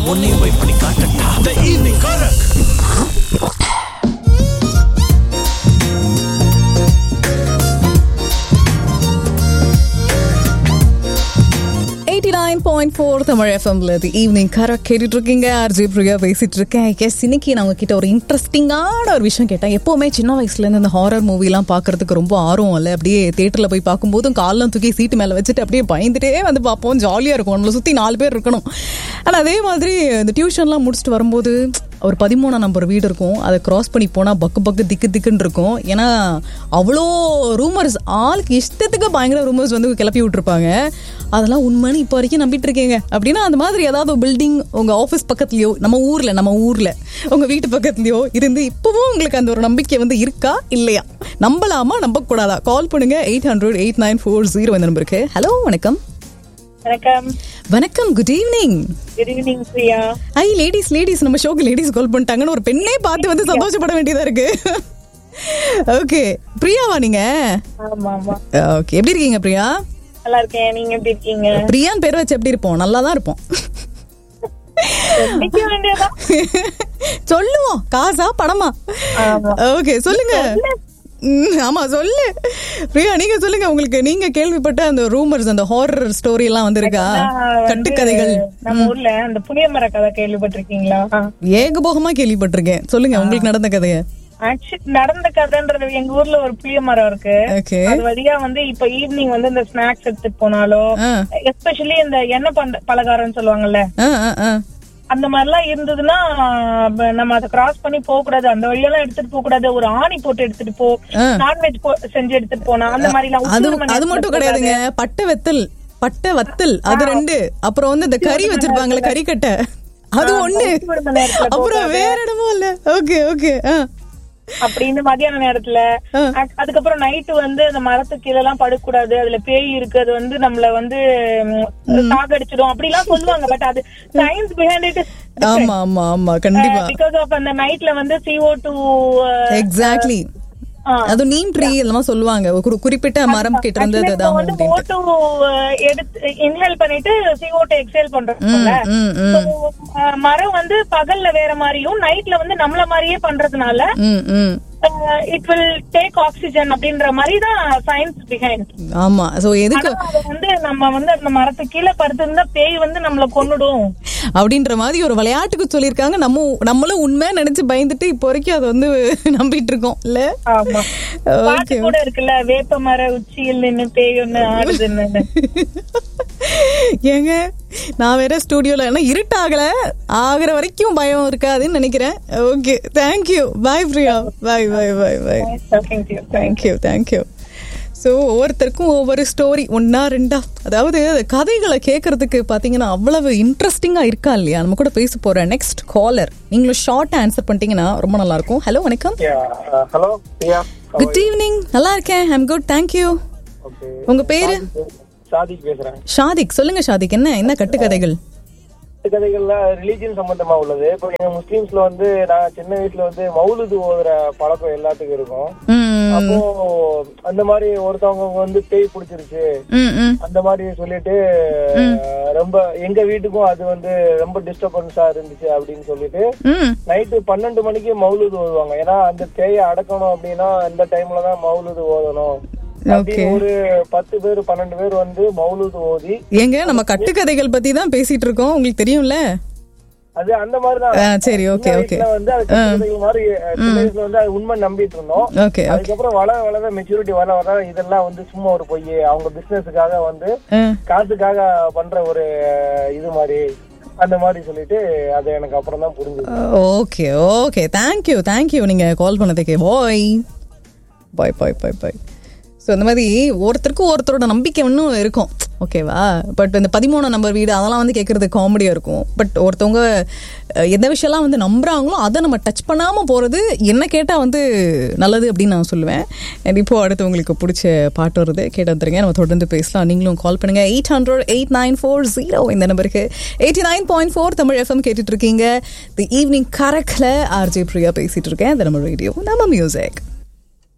உன்னையும் போய் பண்ணி காட்டட்டா த ஈவினிங் கரக் eighty nine point four Tamil எஃப்எம்ல தி ஈவினிங் கரெக்ட் கேட்டுட்டு இருக்கீங்க ஆர்ஜி பிரியா பேசிட்டு இருக்கேன் எஸ் இன்னைக்கு நான் உங்ககிட்ட ஒரு இன்ட்ரெஸ்டிங்கான ஒரு விஷயம் கேட்டேன் எப்பவுமே சின்ன வயசுல இருந்து இந்த ஹாரர் மூவிலாம் பார்க்கறதுக்கு ரொம்ப ஆர்வம் இல்லை அப்படியே தேட்டர்ல போய் பார்க்கும்போதும் கால்லாம் தூக்கி சீட்டு மேல வச்சுட்டு அப்படியே பயந்துட்டே வந்து பார்ப்போம் ஜாலியா இருக்கும் நம்மளை சுத்தி நாலு பேர் இருக்கணும் ஆனா அதே மாதிரி இந்த டியூஷன்லாம் முடிச்சுட்டு வரும்போது ஒரு பதிமூணாம் நம்பர் வீடு இருக்கும் அதை கிராஸ் பண்ணி போனால் பக்கு பக்கு திக்கு திக்குன்னு இருக்கும் ஏன்னா அவ்வளோ ரூமர்ஸ் ஆளுக்கு இஷ்டத்துக்கு பயங்கர ரூமர்ஸ் வந்து கிளப்பி விட்டுருப்பாங்க அதெல்லாம் உண்மைன்னு இப்போ வரைக்கும் நம்பிட்டு இருக்கீங்க அப்படின்னா அந்த மாதிரி ஏதாவது பில்டிங் உங்கள் ஆஃபீஸ் பக்கத்துலையோ நம்ம ஊரில் நம்ம ஊரில் உங்கள் வீட்டு பக்கத்துலையோ இருந்து இப்போவும் உங்களுக்கு அந்த ஒரு நம்பிக்கை வந்து இருக்கா இல்லையா நம்பலாமா நம்பக்கூடாதா கால் பண்ணுங்க eight hundred eight nine four zero இந்த நம்பருக்கு ஹலோ வணக்கம் வணக்கம் வணக்கம் good evening good evening Priya I ladies ladies நம்ம ஷோக்கு லேடிஸ் கால் பண்ணிட்டாங்கன்னு ஒரு பெண்ணே பார்த்து வந்து சந்தோஷப்பட வேண்டியதா இருக்கு ஓகே பிரியாவா நீங்க ஆமா ஆமா ஓகே எப்படி இருக்கீங்க பிரியா நல்லா இருக்கேன் நீங்க எப்படி இருக்கீங்க பிரியான்னு பேர் வச்சு எப்படி இருப்போம் நல்லா தான் இருப்போம் நிக்க வேண்டியதான் சொல்லுவோம் காசா பணமா ஆமா. ஓகே சொல்லுங்க ம், ஆமா சொல்லு பிரியா நீங்க சொல்லுங்க உங்களுக்கு நீங்க கேள்விப்பட்ட அந்த ரூமர்ஸ் அந்த ஹாரர் ஸ்டோரி எல்லாம் வந்திருக்கா நான் வந்து கட்டுக்கதைகள் நம்ம ஊர்ல அந்த புளிய மர கதை கேள்விப்பட்டிருக்கீங்களா ஏகபோகமா கேள்விப்பட்டிருக்கேன் சொல்லுங்க உங்களுக்கு நடந்த கதைய ஆக்சுவலி நடந்த கதைன்றது எங்க ஊர்ல ஒரு புளிய மரம் இருக்கு ஓகே அது வழியா வந்து இப்ப ஈவினிங் வந்து இந்த ஸ்நாக்ஸ் எடுத்துட்டு போனாலோ ஆ எஸ்பெஷலி இந்த எண்ணெய் பண்ட பலகாரம்னு சொல்லுவாங்கல்ல ஆ ஆ ஆ அந்த மாதிரிலாம் இருந்ததுன்னா ப- நம்ம அதை கிராஸ் பண்ணி போக கூடாது அந்த வழியெல்லாம் எடுத்துட்டு போக கூடாது ஒரு ஆணி போட்டு எடுத்துட்டு போ ஆ. நான்வெஜ் செஞ்சு எடுத்துட்டு போனா அந்த மாதிரி எல்லாம் அது உச்சூர் மணி அது மட்டும் எடுத்துட்டு கிடையாதுங்க பட்டை வெத்தல் பட்டை வத்தல் அது ரெண்டு அப்புறம் வந்து இந்த கறி வச்சிருப்பாங்கல்ல கறிக்கட்டை அது ஒண்ணு உச்சூர் மணி நேரத்துல அப்புறம் வேற இடமும் இல்ல ஓகே ஓகே அப்படின்னு மதியான நேரத்துல ஆ. அ- அதுக்கப்புறம் நைட்டு வந்து அந்த மரத்துக்கு கீழ எல்லாம் படுக்கூடாது அதுல பேய் இருக்கு அது வந்து நம்மள வந்து சாகடிச்சிடும் அப்படி எல்லாம் சொல்லுவாங்க பட் அது சயின்ஸ் பிஹைண்ட் இட் ஆமா ஆமா ஆமா கண்டிப்பா பிகாஸ் ஆஃப் அந்த நைட்ல வந்து CO2 டூ எக்ஸாக்ட்லி அது நீம் ட்ரீ இதெல்லாம் சொல்லுவாங்க ஒரு குறி- குறிப்பிட்ட மரம் கிட்ட இருந்து அது இதாகும் வந்து அப்படின்ட்டு O2 எடுத்து இன்ஹேல் பண்ணிட்டு CO2 எக்ஸேல் பண்றோம்ல ம் ம் So, அஹ், மரம் வந்து பகல்ல வேற மாதிரியும் நைட்ல வந்து நம்மள மாதிரியே பண்றதுனால ம் ம் இட் வில் டேக் ஆக்சிஜன் அப்படின்ற மாதிரி தான் சயின்ஸ் பிஹைண்ட் ஆமா சோ எதுக்கு ஆனா அது வந்து நம்ம வந்து அந்த மரத்துக்கு கீழே படுத்திருந்தா பேய் வந்து நம்மள கொன்னுடும் அப்படின்ற மாதிரி ஒரு விளையாட்டுக்கு சொல்லியிருக்காங்க நம்ம நம்மளும் உண்மை நினைச்சு பயந்துட்டு இப்போ வரைக்கும் அதை வந்து நம்பிட்டு இருக்கோம் இல்ல ஆமா பாட்டு கூட இருக்குல்ல வேப்ப மர உச்சியில் நின்னு பேய் ஒண்ணு ஆடுதுன்னு ஏங்க நான் வேற ஸ்டூடியோல ஏன்னா இருட்டாகல ஆகிற வரைக்கும் பயம் இருக்காதுன்னு நினைக்கிறேன் okay thank you bye Priya bye bye bye bye Talking to you. Thank you thank you so ஒவ்வொருத்தருக்கும் ஒவ்வொரு ஸ்டோரி ஒன்னா ரெண்டா அதாவது கதைகளை கேட்கறதுக்கு பார்த்தீங்கன்னா அவ்வளவு இன்ட்ரெஸ்டிங்காக இருக்கா இல்லையா நம்ம கூட பேச போற நெக்ஸ்ட் காலர் நீங்களும் ஷார்ட்டாக ஆன்சர் பண்ணிட்டீங்கன்னா ரொம்ப நல்லா இருக்கும் ஹலோ வணக்கம் ஹலோ பிரியா குட் ஈவினிங் நல்லா இருக்கேன் ஐம் குட் தேங்க்யூ ஓகே உங்க பேரு சாதிக் பேசுறேன் ஷாதிக் சொல்லுங்க ஷாதிக் என்ன என்ன கட்டுக்கதைகள் இந்த கதைகள்ல ரிலீஜியன் சம்பந்தமா உள்ளது இப்போ எங்க முஸ்லீம்ஸ்ல வந்து நான் சின்ன வயசுல வந்து மௌலுது ஓதுற பழக்கம் எல்லாத்துக்கும் இருக்கும் ம் அப்போ அந்த மாதிரி ஒருத்தவங்க வந்து பேய் பிடிச்சிருச்சு ம் ம் அந்த மாதிரி சொல்லிட்டு அஹ், ரொம்ப எங்க வீட்டுக்கும் அது வந்து ரொம்ப டிஸ்டர்பன்ஸா இருந்துச்சு அப்படின்னு சொல்லிட்டு ம் நைட்டு பன்னெண்டு மணிக்கு மௌலுது ஓதுவாங்க ஏன்னா அந்த பேயை அடக்கணும் அப்படின்னா இந்த டைம்ல தான் மௌலுது ஓதணும் அப்படின்னு ஒரு பத்து பேர் பன்னெண்டு பேர் வந்து மௌலுது ஓதி ஏங்க நம்ம கட்டுக்கதைகள் பத்தி தான் பேசிட்டு இருக்கோம் உங்களுக்கு தெரியும்ல அது அந்த மாதிரி தான் ஆ, சரி ஓகே ஓகே வந்து அது கட்டுக்கதைகள் மாதிரி அஹ், சின்ன வயசுல வந்து அது உண்மை நம்பிட்டு இருந்தோம் ஓகே ஓகே அதுக்கப்புறம் வளர வளர மெச்சூரிட்டி வர வர இதெல்லாம் வந்து சும்மா ஒரு பொய் அவங்க பிசினஸுக்காக வந்து ஆ காசுக்காக பண்ற ஒரு அஹ், இது மாதிரி அந்த மாதிரி சொல்லிட்டு அது எனக்கு அப்புறம் தான் புரிஞ்சது ஓகே ஓகே தேங்க்யூ தேங்க்யூ நீங்கள் கால் பண்ணதுக்கு பாய் பாய் பாய் பாய் பாய் ஸோ இந்த மாதிரி ஒருத்தருக்கும் ஒருத்தரோட நம்பிக்கை இன்னும் இருக்கும் ஓகேவா பட் இந்த பதிமூணாம் நம்பர் வீடு அதெல்லாம் வந்து கேட்குறது காமெடியாக இருக்கும் பட் ஒருத்தவங்க அஹ், எந்த விஷயம்லாம் வந்து நம்புறாங்களோ அதை நம்ம டச் பண்ணாமல் போகிறது என்ன கேட்டால் வந்து நல்லது அப்படின்னு நான் சொல்லுவேன் அண்ட் இப்போ அடுத்து உங்களுக்கு பிடிச்ச பாட்டு வருது கேட்டு வந்துருங்க நம்ம தொடர்ந்து பேசலாம் நீங்களும் கால் பண்ணுங்க eight hundred eight nine four zero இந்த நம்பருக்கு eighty nine point four Tamil FM கேட்டுட்டு இருக்கீங்க தி ஈவினிங் கரெக்டில் ஆர்ஜே பிரியா பேசிட்டு இருக்கேன் இந்த நம்ம ரேடியோ நம்ம மியூசிக்